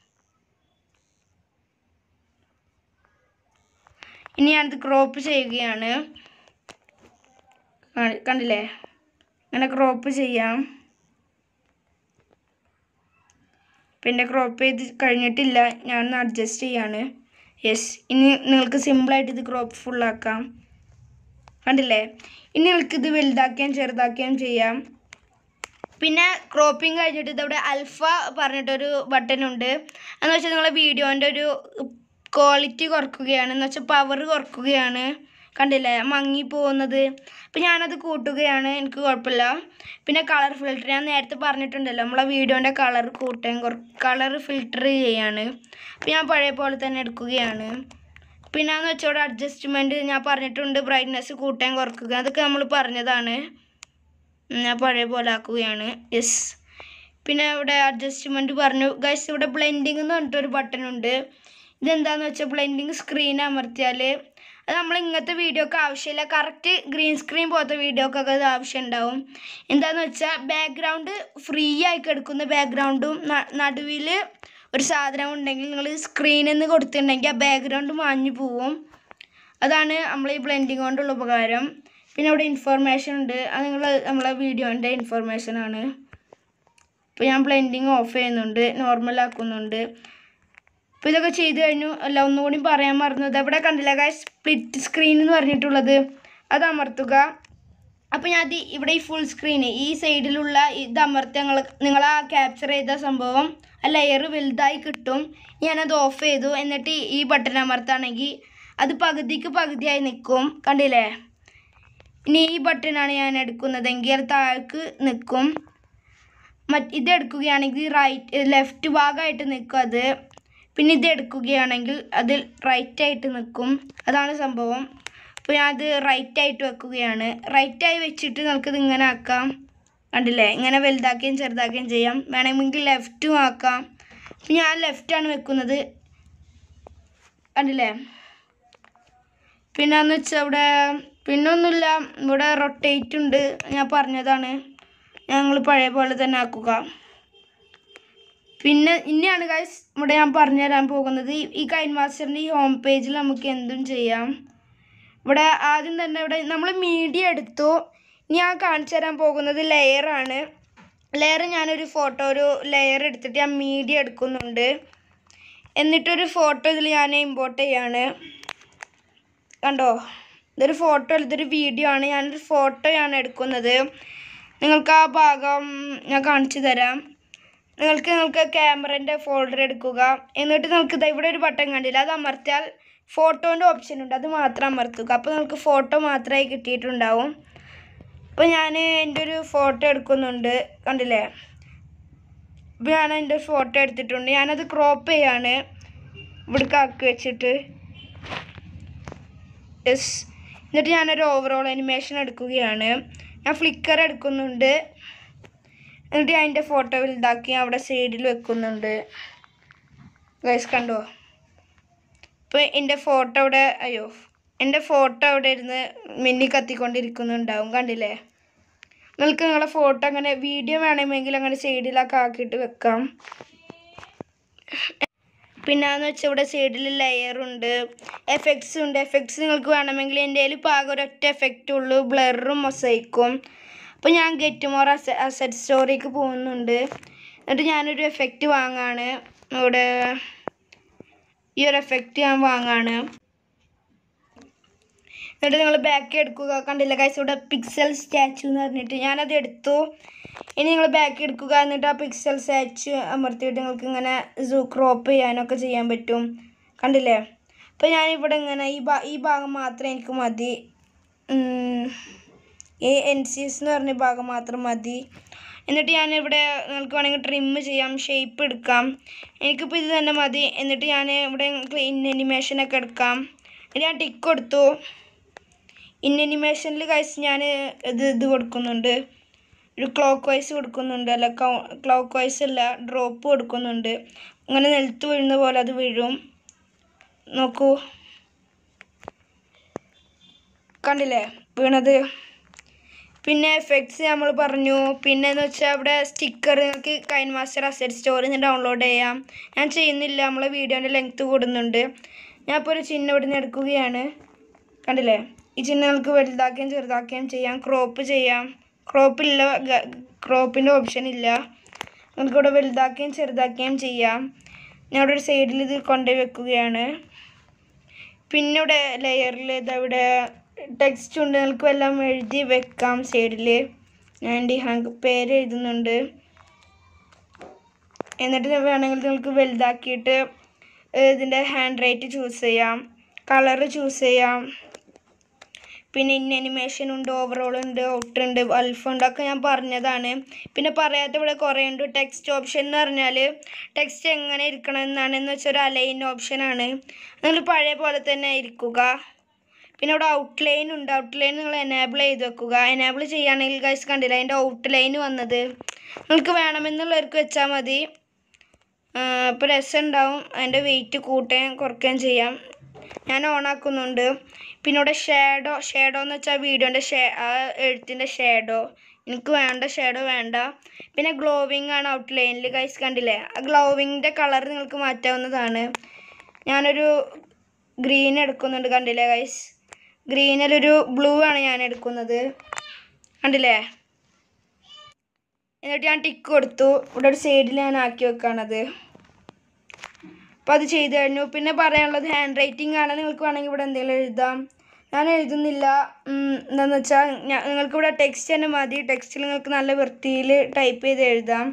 ഇനി ഞാനത് ക്രോപ്പ് ചെയ്യുകയാണ് കാണി- കണ്ടില്ലേ അങ്ങനെ ക്രോപ്പ് ചെയ്യാം പിന്നെ ക്രോപ്പ് ചെയ്ത് കഴിഞ്ഞിട്ടില്ല ഞാനൊന്ന് അഡ്ജസ്റ്റ് ചെയ്യാണ് യെസ് ഇനി നിങ്ങൾക്ക് സിമ്പിളായിട്ട് ഇത് ക്രോപ്പ് ഫുള്ളാക്കാം കണ്ടില്ലേ ഇനി നിങ്ങൾക്ക് ഇത് വലുതാക്കുകയും ചെറുതാക്കുകയും ചെയ്യാം പിന്നെ ക്രോപ്പിംഗ് കഴിഞ്ഞിട്ട് ഇതവിടെ അൽഫ പറഞ്ഞിട്ടൊരു ബട്ടൺ ഉണ്ട് എന്ന് വെച്ചാൽ നിങ്ങളെ വീഡിയോൻ്റെ ഒരു ക്വാളിറ്റി കുറക്കുകയാണ് എന്ന് വെച്ചാൽ പവർ കുറക്കുകയാണ് കണ്ടില്ലേ മങ്ങി പോകുന്നത് അപ്പം ഞാനത് കൂട്ടുകയാണ് എനിക്ക് കുഴപ്പമില്ല പിന്നെ കളർ ഫിൽറ്റർ ഞാൻ നേരത്തെ പറഞ്ഞിട്ടുണ്ടല്ലോ നമ്മളെ വീഡിയോൻ്റെ കളർ കൂട്ടാൻ കുറ കളർ ഫിൽറ്റർ ചെയ്യാണ് അപ്പം ഞാൻ പഴയ പോലെ തന്നെ എടുക്കുകയാണ് പിന്നെ എന്ന് വെച്ചോടെ അഡ്ജസ്റ്റ്മെൻറ്റ് ഞാൻ പറഞ്ഞിട്ടുണ്ട് ബ്രൈറ്റ്നെസ് കൂട്ടാൻ കുറക്കുക അതൊക്കെ നമ്മൾ പറഞ്ഞതാണ് ഉം, ഞാൻ പഴയ പോലെ ആക്കുകയാണ് യെസ് പിന്നെ ഇവിടെ അഡ്ജസ്റ്റ്മെൻറ്റ് പറഞ്ഞു ഗൈസ് ഇവിടെ ബ്ലെൻഡിങ് എന്ന് പറഞ്ഞിട്ടൊരു ബട്ടൺ ഉണ്ട് ഇതെന്താന്ന് വെച്ചാൽ ബ്ലെൻഡിങ് സ്ക്രീൻ അമർത്തിയാൽ അത് നമ്മൾ ഇങ്ങനത്തെ വീഡിയോ ഒക്കെ ആവശ്യമില്ല കറക്റ്റ് ഗ്രീൻ സ്ക്രീൻ പോലത്തെ വീഡിയോ ഒക്കെ അത് ആവശ്യം ഉണ്ടാവും എന്താന്ന് വെച്ചാൽ ബാക്ക്ഗ്രൗണ്ട് ഫ്രീ ആയി കിടക്കുന്ന ബാക്ക്ഗ്രൗണ്ടും നടുവിൽ ഒരു സാധനം ഉണ്ടെങ്കിൽ നിങ്ങൾ സ്ക്രീനിൽ നിന്ന് കൊടുത്തിട്ടുണ്ടെങ്കിൽ ആ ബാക്ക്ഗ്രൗണ്ട് മാഞ്ഞു പോവും അതാണ് നമ്മൾ ഈ ബ്ലെൻഡിങ് കൊണ്ടുള്ള ഉപകാരം പിന്നെ ഇവിടെ ഇൻഫർമേഷൻ ഉണ്ട് അത് നിങ്ങൾ നമ്മളെ വീഡിയോൻ്റെ ഇൻഫർമേഷൻ ആണ് ഇപ്പോൾ ഞാൻ ബ്ലെൻഡിങ് ഓഫ് ചെയ്യുന്നുണ്ട് നോർമൽ ആക്കുന്നുണ്ട് അപ്പോൾ ഇതൊക്കെ ചെയ്ത് കഴിഞ്ഞു അല്ല ഒന്നുകൂടി പറയാൻ മറന്നത് അവിടെ കണ്ടില്ല ഗായ് സ്പ്ലിറ്റ് സ്ക്രീൻ എന്ന് പറഞ്ഞിട്ടുള്ളത് അത് അമർത്തുക അപ്പോൾ ഞാൻ അത് ഇവിടെ ഈ ഫുൾ സ്ക്രീൻ ഈ സൈഡിലുള്ള ഇത് അമർത്തി നിങ്ങൾ നിങ്ങൾ ആ ക്യാപ്ചർ ചെയ്ത സംഭവം ആ ലെയർ വലുതായി കിട്ടും ഞാനത് ഓഫ് ചെയ്തു എന്നിട്ട് ഈ ബട്ടൺ അമർത്താണെങ്കിൽ അത് പകുതിക്ക് പകുതിയായി നിൽക്കും കണ്ടില്ലേ ഇനി ഈ ബട്ടണാണ് ഞാൻ എടുക്കുന്നതെങ്കിൽ അത് താഴേക്ക് നിൽക്കും മറ്റ് ഇത് എടുക്കുകയാണെങ്കിൽ റൈറ്റ് ലെഫ്റ്റ് ഭാഗമായിട്ട് നിൽക്കും അത് പിന്നെ ഇത് എടുക്കുകയാണെങ്കിൽ അത് റൈറ്റ് ആയിട്ട് നിൽക്കും അതാണ് സംഭവം അപ്പോൾ ഞാൻ അത് റൈറ്റ് ആയിട്ട് വെക്കുകയാണ് റൈറ്റ് ആയി വെച്ചിട്ട് നമുക്കിത് ഇങ്ങനെ ആക്കാം കണ്ടില്ലേ ഇങ്ങനെ വലുതാക്കുകയും ചെറുതാക്കുകയും ചെയ്യാം വേണമെങ്കിൽ ലെഫ്റ്റും ആക്കാം അപ്പോൾ ഞാൻ ലെഫ്റ്റാണ് വെക്കുന്നത് കണ്ടില്ലേ പിന്നെ എന്ന് വെച്ചാൽ ഇവിടെ പിന്നെ ഒന്നുമില്ല ഇവിടെ റൊട്ടേറ്റ് ഉണ്ട് ഞാൻ പറഞ്ഞതാണ് ഞങ്ങൾ പഴയ പോലെ തന്നെ ആക്കുക പിന്നെ ഇനിയാണ് ഗൈസ് ഇവിടെ ഞാൻ പറഞ്ഞു തരാൻ പോകുന്നത് ഈ- ഈ കൈൻ മാസ്റ്ററിൻ്റെ ഈ ഹോം പേജിൽ നമുക്ക് എന്തും ചെയ്യാം ഇവിടെ ആദ്യം തന്നെ ഇവിടെ നമ്മൾ മീഡിയ എടുത്തു ഇനി ഞാൻ കാണിച്ചു തരാൻ പോകുന്നത് ലെയറാണ് ലെയർ ഞാനൊരു ഫോട്ടോ ഒരു ലെയർ എടുത്തിട്ട് ഞാൻ മീഡിയ എടുക്കുന്നുണ്ട് എന്നിട്ടൊരു ഫോട്ടോ ഇതിൽ ഞാൻ ഇമ്പോർട്ട് ചെയ്യാണ് കണ്ടോ ഇതൊരു ഫോട്ടോ അല്ല ഇതൊരു വീഡിയോ ആണ് ഞാനൊരു ഫോട്ടോയാണ് എടുക്കുന്നത് നിങ്ങൾക്ക് ആ ഭാഗം ഞാൻ കാണിച്ചു തരാം നിങ്ങൾക്ക് നിങ്ങൾക്ക് ക്യാമറേൻ്റെ ഫോൾഡർ എടുക്കുക എന്നിട്ട് നിങ്ങൾക്ക് ദാ ഇവിടെ ഒരു ബട്ടൺ കണ്ടില്ല അത് അമർത്തിയാൽ ഫോട്ടോൻ്റെ ഓപ്ഷൻ ഉണ്ട് അത് മാത്രം അമർത്തുക അപ്പോൾ നിങ്ങൾക്ക് ഫോട്ടോ മാത്രമായി കിട്ടിയിട്ടുണ്ടാവും അപ്പോൾ ഞാൻ എൻ്റെ ഒരു ഫോട്ടോ എടുക്കുന്നുണ്ട് കണ്ടില്ലേ ഇപ്പോൾ ഞാൻ എൻ്റെ ഒരു ഫോട്ടോ എടുത്തിട്ടുണ്ട് ഞാനത് ക്രോപ്പ് ചെയ്യാണ് ഇവിടേക്ക് ആക്കി വെച്ചിട്ട് യെസ് എന്നിട്ട് ഞാനൊരു ഓവറോൾ അനിമേഷൻ എടുക്കുകയാണ് ഞാൻ ഫ്ലിക്കർ എടുക്കുന്നുണ്ട് എന്നിട്ട് ഞാൻ അതിൻ്റെ ഫോട്ടോ വലുതാക്കി അവിടെ സൈഡിൽ വെക്കുന്നുണ്ട് ഗൈസ് കണ്ടോ ഇപ്പോൾ എൻ്റെ ഫോട്ടോ അവിടെ അയ്യോ എൻ്റെ ഫോട്ടോ അവിടെ ഇരുന്ന് മിന്നി കത്തിക്കൊണ്ടിരിക്കുന്നുണ്ടാവും കണ്ടില്ലേ നിങ്ങൾക്ക് നിങ്ങളെ ഫോട്ടോ അങ്ങനെ വീഡിയോ വേണമെങ്കിൽ അങ്ങനെ സൈഡിലൊക്കെ ആക്കിയിട്ട് വെക്കാം പിന്നെന്ന് വെച്ചാൽ ഇവിടെ സൈഡിൽ ലെയർ ഉണ്ട് എഫക്ട്സ് ഉണ്ട് എഫക്ട്സ് നിങ്ങൾക്ക് വേണമെങ്കിൽ എൻ്റെ കയ്യിൽ ഇപ്പോൾ ആകെ ഒരൊറ്റ എഫക്റ്റ് ഉള്ളൂ ബ്ലറും മൊസൈക്കും അപ്പോൾ ഞാൻ ഗെറ്റ് മോർ അസ അസറ്റ് സ്റ്റോറിക്ക് പോകുന്നുണ്ട് എന്നിട്ട് ഞാനൊരു എഫക്റ്റ് വാങ്ങാണ് ഇവിടെ ഈ ഒരു എഫക്റ്റ് ഞാൻ വാങ്ങാണ് എന്നിട്ട് നിങ്ങൾ ബാക്ക് എടുക്കുക കണ്ടില്ല കൈസ് ഇവിടെ പിക്സൽ സ്റ്റാച്ചു എന്ന് പറഞ്ഞിട്ട് ഞാനത് എടുത്തു ഇനി നിങ്ങൾ ബാക്ക് എടുക്കുക എന്നിട്ട് ആ പിക്സൽ സ്റ്റാച്ചു അമർത്തിയിട്ട് നിങ്ങൾക്ക് ഇങ്ങനെ സൂ ക്രോപ്പ് ചെയ്യാനൊക്കെ ചെയ്യാൻ പറ്റും കണ്ടില്ലേ അപ്പോൾ ഞാനിവിടെ ഇങ്ങനെ ഈ ഭാ ഈ ഭാഗം മാത്രം എനിക്ക് മതി ഉം, ഈ എൻ സി എസ് എന്ന് പറഞ്ഞ ഭാഗം മാത്രം മതി എന്നിട്ട് ഞാനിവിടെ നിങ്ങൾക്ക് വേണമെങ്കിൽ ട്രിം ചെയ്യാം ഷേപ്പ് എടുക്കാം എനിക്കിപ്പോൾ ഇത് തന്നെ മതി എന്നിട്ട് ഞാൻ ഇവിടെ ക്ലീൻ അനിമേഷനൊക്കെ എടുക്കാം എന്നിട്ട് ഞാൻ ടിക്ക് കൊടുത്തു ഇൻ അനിമേഷനിൽ കഴിച്ച് ഞാൻ ഇത് ഇത് കൊടുക്കുന്നുണ്ട് ഒരു ക്ലോക്ക് വൈസ് കൊടുക്കുന്നുണ്ട് അല്ല ക്ലോക്ക് വൈസ് അല്ല ഡ്രോപ്പ് കൊടുക്കുന്നുണ്ട് അങ്ങനെ നിലത്ത് വീഴുന്ന പോലെ അത് വീഴും നോക്കൂ കണ്ടില്ലേ വീണത് പിന്നെ എഫക്ട്സ് നമ്മൾ പറഞ്ഞു പിന്നെ എന്ന് വെച്ചാൽ അവിടെ സ്റ്റിക്കർ നിങ്ങൾക്ക് കൈൻ മാസ്റ്റർ അസറ്റ് സ്റ്റോറിൽ നിന്ന് ഡൗൺലോഡ് ചെയ്യാം ഞാൻ ചെയ്യുന്നില്ല നമ്മളെ വീഡിയോൻ്റെ ലെങ്ത്ത് കൂടുന്നുണ്ട് ഞാൻ ഇപ്പോൾ ഒരു ചിഹ്നം ഇവിടെ നിന്ന് എടുക്കുകയാണ് കണ്ടില്ലേ ഈ ചിഹ്നം നിങ്ങൾക്ക് വലുതാക്കുകയും ചെറുതാക്കുകയും ചെയ്യാം ക്രോപ്പ് ചെയ്യാം ക്രോപ്പില്ല ക്രോപ്പിൻ്റെ ഓപ്ഷൻ ഇല്ല നിങ്ങൾക്ക് ഇവിടെ വലുതാക്കുകയും ചെറുതാക്കുകയും ചെയ്യാം ഞാൻ ഇവിടെ ഒരു സൈഡിൽ ഇത് കൊണ്ടുപോയി വെക്കുകയാണ് പിന്നെ ഇവിടെ ലെയറിൽ ഇതവിടെ ടെക്സ്റ്റ് ഉണ്ട് നിങ്ങൾക്ക് എല്ലാം എഴുതി വെക്കാം സൈഡിൽ ഞാൻ എൻ്റെ ഹാങ്ക് പേര് എഴുതുന്നുണ്ട് എന്നിട്ട് വേണമെങ്കിൽ നിങ്ങൾക്ക് വലുതാക്കിയിട്ട് ഏഹ് ഇതിൻ്റെ ഹാൻഡ് റൈറ്റ് ചൂസ് ചെയ്യാം കളറ് ചൂസ് ചെയ്യാം പിന്നെ ഇന്ന അനിമേഷൻ ഉണ്ട് ഓവറോൾ ഉണ്ട് ഔട്ടർ ഉണ്ട് അൽഫ് ഉണ്ട് ഒക്കെ ഞാൻ പറഞ്ഞതാണ് പിന്നെ പറയാത്ത ഇവിടെ കുറേ ഉണ്ട് ടെക്സ്റ്റ് ഓപ്ഷൻ എന്ന് പറഞ്ഞാൽ ടെക്സ്റ്റ് എങ്ങനെ ഇരിക്കണം എന്നാണ് എന്ന് വെച്ചാൽ ഒരു അലൈൻ ഓപ്ഷനാണ് നിങ്ങൾ പഴയ പോലെ തന്നെ ഇരിക്കുക പിന്നെ ഇവിടെ ഔട്ട്ലൈൻ ഉണ്ട് ഔട്ട്ലൈൻ നിങ്ങൾ എനേബിൾ ചെയ്ത് വെക്കുക എനേബിൾ ചെയ്യുകയാണെങ്കിൽ ഗൈസ് കണ്ടില്ല അതിൻ്റെ ഔട്ട്ലൈൻ വന്നത് നിങ്ങൾക്ക് വേണമെന്നുള്ളവർക്ക് വെച്ചാൽ മതി ഇപ്പോൾ രസം ഉണ്ടാവും അതിൻ്റെ വെയിറ്റ് കൂട്ടുകയും കുറയ്ക്കുകയും ചെയ്യാം ഞാൻ ഓണാക്കുന്നുണ്ട് പിന്നെ ഇവിടെ ഷേഡോ ഷേഡോ എന്ന് വെച്ചാൽ വീഡിയോൻ്റെ ഷേ ആ എഴുത്തിൻ്റെ ഷേഡോ എനിക്ക് വേണ്ട ഷേഡോ വേണ്ട പിന്നെ ഗ്ലോവിങ് ആണ് ഔട്ട്ലൈനിൽ ഗൈസ് കണ്ടില്ലേ ആ ഗ്ലോവിങ്ങിൻ്റെ കളർ നിങ്ങൾക്ക് മാറ്റാവുന്നതാണ് ഞാനൊരു ഗ്രീൻ എടുക്കുന്നുണ്ട് കണ്ടില്ലേ ഗൈസ് ഗ്രീനിലൊരു ബ്ലൂ ആണ് ഞാൻ എടുക്കുന്നത് കണ്ടില്ലേ എന്നിട്ട് ഞാൻ ടിക്ക് കൊടുത്തു ഇവിടെ ഒരു സൈഡിൽ ഞാൻ ആക്കി വെക്കുകയാണത് അപ്പോൾ അത് ചെയ്ത് കഴിഞ്ഞു പിന്നെ പറയാനുള്ളത് ഹാൻഡ് റൈറ്റിംഗ് ആണ് നിങ്ങൾക്ക് വേണമെങ്കിൽ ഇവിടെ എന്തെങ്കിലും എഴുതാം ഞാൻ എഴുതുന്നില്ല ഉം, എന്താണെന്ന് വെച്ചാൽ ഞാൻ നിങ്ങൾക്ക് ഇവിടെ ടെക്സ്റ്റ് തന്നെ മതി ടെക്സ്റ്റിൽ നിങ്ങൾക്ക് നല്ല വൃത്തിയിൽ ടൈപ്പ് ചെയ്ത് എഴുതാം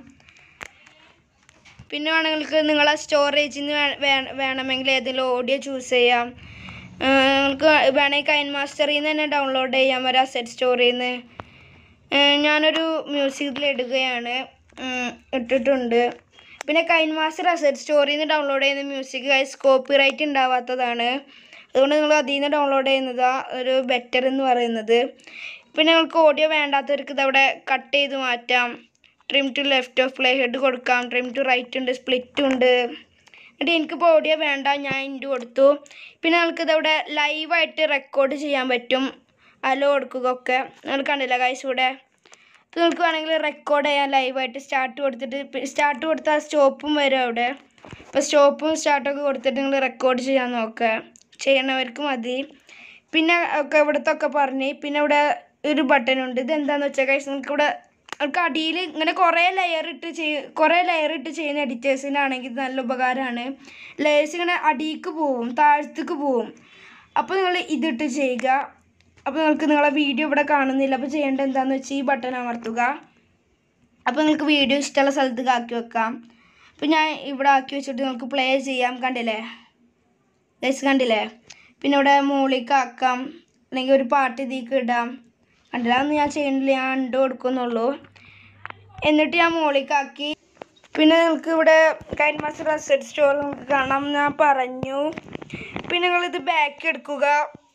പിന്നെ വേണമെങ്കിൽ നിങ്ങളെ സ്റ്റോറേജിൽ നിന്ന് വേണമെങ്കിൽ ഏതെങ്കിലും ഓഡിയോ ചൂസ് ചെയ്യാം ഏഹ് നിങ്ങൾക്ക് വേണമെങ്കിൽ കൈൻ മാസ്റ്ററിൽ നിന്ന് തന്നെ ഡൗൺലോഡ് ചെയ്യാം ഒരു അസറ്റ് സ്റ്റോറിൽ നിന്ന് ഏഹ് ഞാനൊരു മ്യൂസിക്കിൽ ഇടുകയാണ് ഉം, ഇട്ടിട്ടുണ്ട് പിന്നെ കൈൻ മാസ്റ്റർ അസറ്റ് സ്റ്റോറിൽ നിന്ന് ഡൗൺലോഡ് ചെയ്യുന്ന മ്യൂസിക് ഗൈസ് കോപ്പി റൈറ്റ് ഉണ്ടാവാത്തതാണ് അതുകൊണ്ട് നിങ്ങൾ അതിൽ നിന്ന് ഡൗൺലോഡ് ചെയ്യുന്നതാണ് ഒരു ബെറ്റർ എന്ന് പറയുന്നത് പിന്നെ നിങ്ങൾക്ക് ഓഡിയോ വേണ്ടാത്തവർക്ക് ഇതവിടെ കട്ട് ചെയ്ത് മാറ്റാം trim to left of playhead കൊടുക്കാം ട്രിം ടു റൈറ്റ് ഉണ്ട് സ്പ്ലിറ്റ് ഉണ്ട് എന്നിട്ട് എനിക്കിപ്പോൾ ഓഡിയോ വേണ്ട ഞാൻ ഇൻറ്റു കൊടുത്തു പിന്നെ നിങ്ങൾക്ക് ഇതവിടെ ലൈവായിട്ട് റെക്കോർഡ് ചെയ്യാൻ പറ്റും അലോ കൊടുക്കുക ഒക്കെ നിങ്ങൾ കണ്ടില്ല കാഴ്ച ഇവിടെ ഇത് നിങ്ങൾക്ക് വേണമെങ്കിൽ റെക്കോർഡ് ചെയ്യാൻ ലൈവായിട്ട് സ്റ്റാർട്ട് കൊടുത്തിട്ട് സ്റ്റാർട്ട് കൊടുത്താൽ സ്റ്റോപ്പും വരും അവിടെ ഇപ്പോൾ സ്റ്റോപ്പും സ്റ്റാർട്ടൊക്കെ കൊടുത്തിട്ട് നിങ്ങൾ റെക്കോർഡ് ചെയ്യാൻ നോക്കുക ചെയ്യണവർക്ക് മതി പിന്നെ ഒക്കെ ഇവിടുത്തെ ഒക്കെ പറഞ്ഞ് പിന്നെ ഇവിടെ ഒരു ബട്ടൺ ഉണ്ട് ഇത് എന്താണെന്ന് വെച്ചാൽ കഴിച്ച് നിങ്ങൾക്ക് ഇവിടെ നമുക്ക് അടിയിൽ ഇങ്ങനെ കുറേ ലെയർ ഇട്ട് ചെയ് കുറേ ലെയർ ഇട്ട് ചെയ്യുന്ന എഡിറ്റേഴ്സിനാണെങ്കിൽ ഇത് നല്ല ഉപകാരമാണ് ലെയേഴ്സ് ഇങ്ങനെ അടിയിക്ക് പോവും താഴത്തേക്ക് പോവും അപ്പോൾ നിങ്ങൾ ഇതിട്ട് ചെയ്യുക അപ്പോൾ നിങ്ങൾക്ക് നിങ്ങളെ വീഡിയോ ഇവിടെ കാണുന്നില്ല അപ്പോൾ ചെയ്യേണ്ടത് എന്താണെന്ന് വെച്ചാൽ ഈ ബട്ടൺ അമർത്തുക അപ്പോൾ നിങ്ങൾക്ക് വീഡിയോ ഇഷ്ടമുള്ള സ്ഥലത്തേക്ക് ആക്കി വെക്കാം അപ്പോൾ ഞാൻ ഇവിടെ ആക്കി വെച്ചിട്ട് നിങ്ങൾക്ക് പ്ലേ ചെയ്യാം കണ്ടില്ലേ ഗൈസ് കണ്ടില്ലേ പിന്നെ ഇവിടെ മുകളിലേക്ക് ആക്കാം അല്ലെങ്കിൽ ഒരു പാട്ട് ഇതിലേക്ക് ഇടാം കണ്ടില്ല അതൊന്നും ഞാൻ ചെയ്യണില്ല ഞാൻ ഉണ്ട് കൊടുക്കുന്നുള്ളൂ എന്നിട്ട് ഞാൻ മുകളിലേക്ക് ആക്കി പിന്നെ നിങ്ങൾക്ക് ഇവിടെ കൈൻ മാസ്റ്റർ അസറ്റ് സ്റ്റോർ നിങ്ങൾക്ക് കാണാം ഞാൻ പറഞ്ഞു പിന്നെ നിങ്ങളിത് ബാക്ക് എടുക്കുക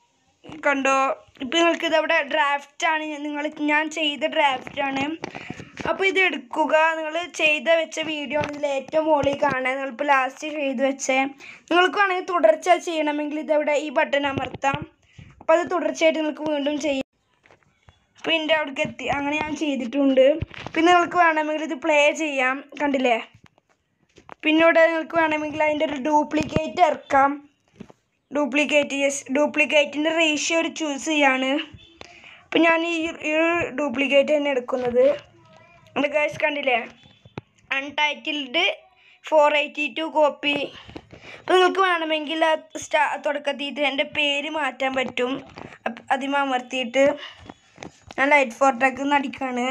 കണ്ടോ ഇപ്പം നിങ്ങൾക്ക് ഇതവിടെ ഡ്രാഫ്റ്റാണ് നിങ്ങൾ ഞാൻ ചെയ്ത ഡ്രാഫ്റ്റാണ് അപ്പോൾ ഇത് എടുക്കുക നിങ്ങൾ ചെയ്ത് വെച്ച വീഡിയോ ആണ് ഇതിൽ ഏറ്റവും മുകളിൽ കാണുക നിങ്ങളിപ്പോൾ ലാസ്റ്റ് ചെയ്ത് വെച്ചേ നിങ്ങൾക്ക് വേണമെങ്കിൽ തുടർച്ച ചെയ്യണമെങ്കിൽ ഇതവിടെ ഈ ബട്ടൺ അമർത്താം അപ്പോൾ അത് തുടർച്ചയായിട്ട് നിങ്ങൾക്ക് വീണ്ടും ചെയ്യാം അപ്പോൾ എൻ്റെ അവിടേക്ക് എത്തി അങ്ങനെ ഞാൻ ചെയ്തിട്ടുണ്ട് പിന്നെ നിങ്ങൾക്ക് വേണമെങ്കിൽ ഇത് പ്ലേ ചെയ്യാം കണ്ടില്ലേ പിന്നെ ഇവിടെ നിങ്ങൾക്ക് വേണമെങ്കിൽ അതിൻ്റെ ഒരു ഡ്യൂപ്ലിക്കേറ്റ് ഇറക്കാം ഡ്യൂപ്ലിക്കേറ്റ് യെസ് ഡ്യൂപ്ലിക്കേറ്റിൻ്റെ റേഷ്യോ ഒരു ചൂസ് ചെയ്യാണ് അപ്പം ഞാൻ ഈ ഈ ഡ്യൂപ്ലിക്കേറ്റ് തന്നെ എടുക്കുന്നത് എൻ്റെ ഗൈസ് കണ്ടില്ലേ untitled four eighty two copy അപ്പോൾ നിങ്ങൾക്ക് വേണമെങ്കിൽ ആ സ്റ്റാ തുടക്കത്തിൽ എൻ്റെ പേര് മാറ്റാൻ പറ്റും അപ്പ- അതിമ അമർത്തിയിട്ട് ഞാൻ ലൈറ്റ് ഫോർട്ടേക്ക് നടിക്കാണ്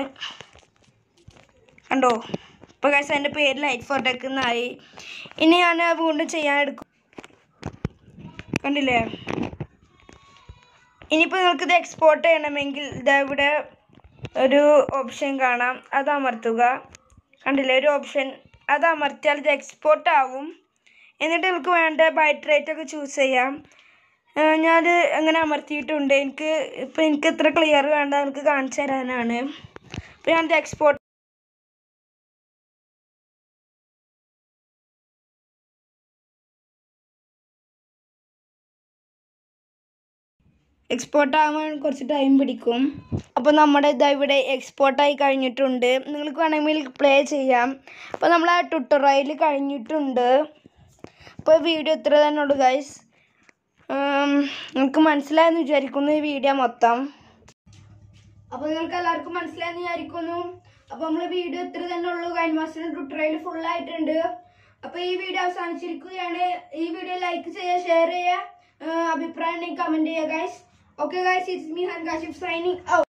കണ്ടോ ഇപ്പോൾ ഗൈസ് എൻ്റെ പേര് ലൈറ്റ് ഫോർട്ടേക്ക് എന്നായി ഇനി ഞാൻ വീണ്ടും ചെയ്യാൻ എടുക്കും കണ്ടില്ലേ ഇനിയിപ്പോൾ നിങ്ങൾക്ക് ഇത് എക്സ്പോർട്ട് ചെയ്യണമെങ്കിൽ ഇതാ ഇവിടെ ഒരു ഓപ്ഷൻ കാണാം അത് അമർത്തുക കണ്ടില്ലേ ഒരു ഓപ്ഷൻ അത് അമർത്തിയാൽ ഇത് എക്സ്പോർട്ട് ആവും എന്നിട്ട് നിങ്ങൾക്ക് വേണ്ട ബൈറ്റ് റേറ്റ് ഒക്കെ ചൂസ് ചെയ്യാം ഞാൻ അങ്ങനെ അമർത്തിയിട്ടുണ്ട് എനിക്ക് ഇപ്പം എനിക്ക് ഇത്ര ക്ലിയർ വേണ്ട എനിക്ക് കാണിച്ചു തരാനാണ് അപ്പോൾ ഞാനിത് എക്സ്പോർട്ട് എക്സ്പോർട്ട് ആവാൻ കുറച്ച് ടൈം പിടിക്കും അപ്പോൾ നമ്മുടെ ഇതാ ഇവിടെ എക്സ്പോർട്ടായി കഴിഞ്ഞിട്ടുണ്ട് നിങ്ങൾക്ക് വേണമെങ്കിൽ പ്ലേ ചെയ്യാം അപ്പോൾ നമ്മൾ ആ ട്യൂട്ടോറിയൽ കഴിഞ്ഞിട്ടുണ്ട് അപ്പോൾ വീഡിയോ ഇത്ര തന്നെ ഉള്ളൂ ഗൈസ് നിങ്ങൾക്ക് മനസ്സിലായെന്ന് വിചാരിക്കുന്നു ഈ വീഡിയോ മൊത്തം അപ്പോൾ നിങ്ങൾക്ക് എല്ലാവർക്കും മനസ്സിലായെന്ന് വിചാരിക്കുന്നു അപ്പോൾ നമ്മൾ വീഡിയോ ഇത്ര തന്നെ ഉള്ളൂ കഴിഞ്ഞ മാസത്തിന് ട്യൂട്ടോറിയൽ ഫുൾ ആയിട്ടുണ്ട് അപ്പോൾ ഈ വീഡിയോ അവസാനിച്ചിരിക്കുകയാണ് ഈ വീഡിയോ ലൈക്ക് ചെയ്യുക ഷെയർ ചെയ്യുക ആ, അഭിപ്രായം ഉണ്ടെങ്കിൽ കമൻറ്റ് ചെയ്യുക guys okay guys it's me ഹൻ കാശിഫ് സൈനിങ് ഔട്ട്